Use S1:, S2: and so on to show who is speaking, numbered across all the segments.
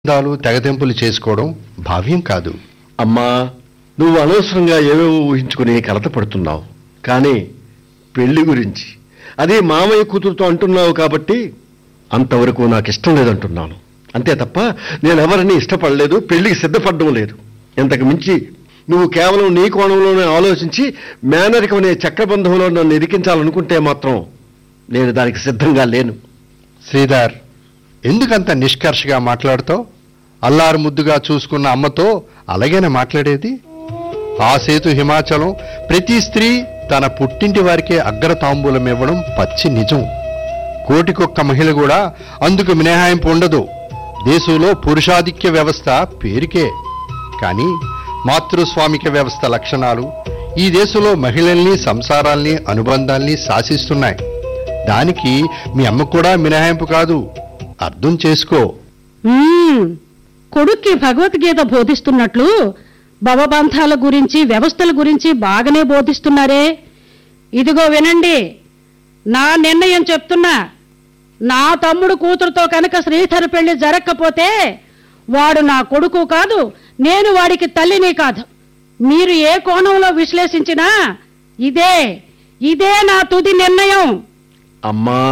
S1: దాలు తెగతెంపులు చేసుకోవడం భావ్యం కాదు
S2: అమ్మా నువ్వు అనవసరంగా ఏవేవో ఊహించుకుని కలత పడుతున్నావు కానీ పెళ్లి గురించి అదే మామయ్య కూతురుతో అంటున్నావు కాబట్టి అంతవరకు నాకు ఇష్టం లేదంటున్నాను అంతే తప్ప నేను ఎవరిని ఇష్టపడలేదు పెళ్లికి సిద్ధపడడం లేదు ఇంతకు మించి నువ్వు కేవలం నీ కోణంలోనే ఆలోచించి మేనరికం అనే చక్రబంధంలో నన్ను ఇరికించాలనుకుంటే మాత్రం నేను దానికి సిద్ధంగా లేను
S1: శ్రీధర్ ఎందుకంత నిష్కర్షగా మాట్లాడుతావు అల్లారు ముద్దుగా చూసుకున్న అమ్మతో అలాగేనే మాట్లాడేది ఆ సేతు హిమాచలం ప్రతి స్త్రీ తన పుట్టింటి వారికే అగ్ర తాంబూలం ఇవ్వడం పచ్చి నిజం కోటికొక్క మహిళ కూడా అందుకు మినహాయింపు ఉండదు దేశంలో పురుషాధిక్య వ్యవస్థ పేరుకే కానీ మాతృస్వామిక వ్యవస్థ లక్షణాలు ఈ దేశంలో మహిళల్ని సంసారాల్ని అనుబంధాల్ని శాసిస్తున్నాయి దానికి మీ అమ్మ కూడా మినహాయింపు కాదు అర్థం చేసుకో
S3: మ్మ్. కొడుక్కి భగవద్గీత బోధిస్తున్నట్లు భవబంధాల గురించి వ్యవస్థల గురించి బాగానే బోధిస్తున్నారే ఇదిగో వినండి నా నిర్ణయం చెప్తున్నా నా తమ్ముడు కూతురుతో కనుక శ్రీధర్ పెళ్లి జరగకపోతే వాడు నా కొడుకు కాదు నేను వాడికి తల్లిని కాదు మీరు ఏ కోణంలో విశ్లేషించినా ఇదే ఇదే నా తుది నిర్ణయం
S2: అమ్మా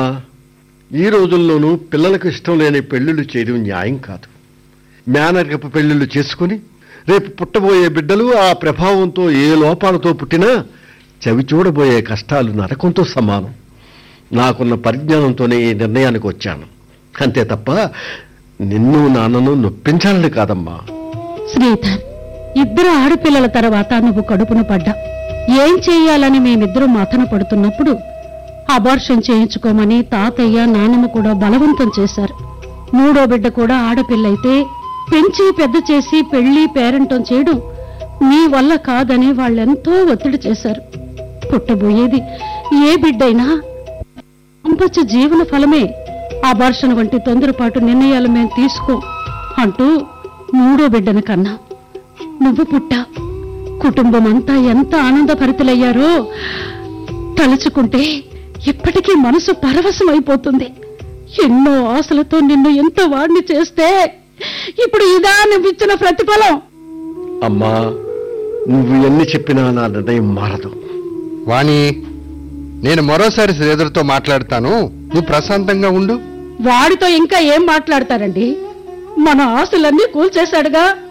S2: ఈ రోజుల్లోనూ పిల్లలకు ఇష్టం లేని పెళ్లిళ్ళు చేయడం న్యాయం కాదు మేనరికపు పెళ్లిళ్ళు చేసుకుని రేపు పుట్టబోయే బిడ్డలు ఆ ప్రభావంతో ఏ లోపాలతో పుట్టినా చవి చూడబోయే కష్టాలు నరకంతో సమానం నాకున్న పరిజ్ఞానంతోనే ఈ నిర్ణయానికి వచ్చాను అంతే తప్ప నిన్ను నాన్నను నొప్పించాలని కాదమ్మా
S3: శ్రీధర్ ఇద్దరు ఆడపిల్లల తర్వాత నువ్వు కడుపున పడ్డా ఏం చెయ్యాలని మేమిద్దరం మథన పడుతున్నప్పుడు అబార్షన్ చేయించుకోమని తాతయ్య నాన్నమ్మ కూడా బలవంతం చేశారు మూడో బిడ్డ కూడా ఆడపిల్లయితే పెంచి పెద్ద చేసి పెళ్లి పేరంటం చేయడం నీ వల్ల కాదని వాళ్ళెంతో ఒత్తిడి చేశారు పుట్టబోయేది ఏ బిడ్డైనా పంపచ్చ జీవన ఫలమే అబార్షన్ వంటి తొందరపాటు నిర్ణయాలు మేము తీసుకో అంటూ మూడో బిడ్డను కన్నా నువ్వు పుట్టా కుటుంబం అంతా ఎంత ఆనందభరితులయ్యారో తలుచుకుంటే ఇప్పటికీ మనసు పరవశం అయిపోతుంది ఎన్నో ఆశలతో నిన్ను ఎంత వాడిని చేస్తే ఇప్పుడు ఇదా నువ్విచ్చిన ప్రతిఫలం
S2: అమ్మా నువ్వు ఎన్ని చెప్పినా నా నిర్ణయం మారదు
S1: వాణి నేను మరోసారి శ్రీధర్తో మాట్లాడతాను నువ్వు ప్రశాంతంగా ఉండు
S3: వాడితో ఇంకా ఏం మాట్లాడతారండి మన ఆశలన్నీ కూల్చేశాడుగా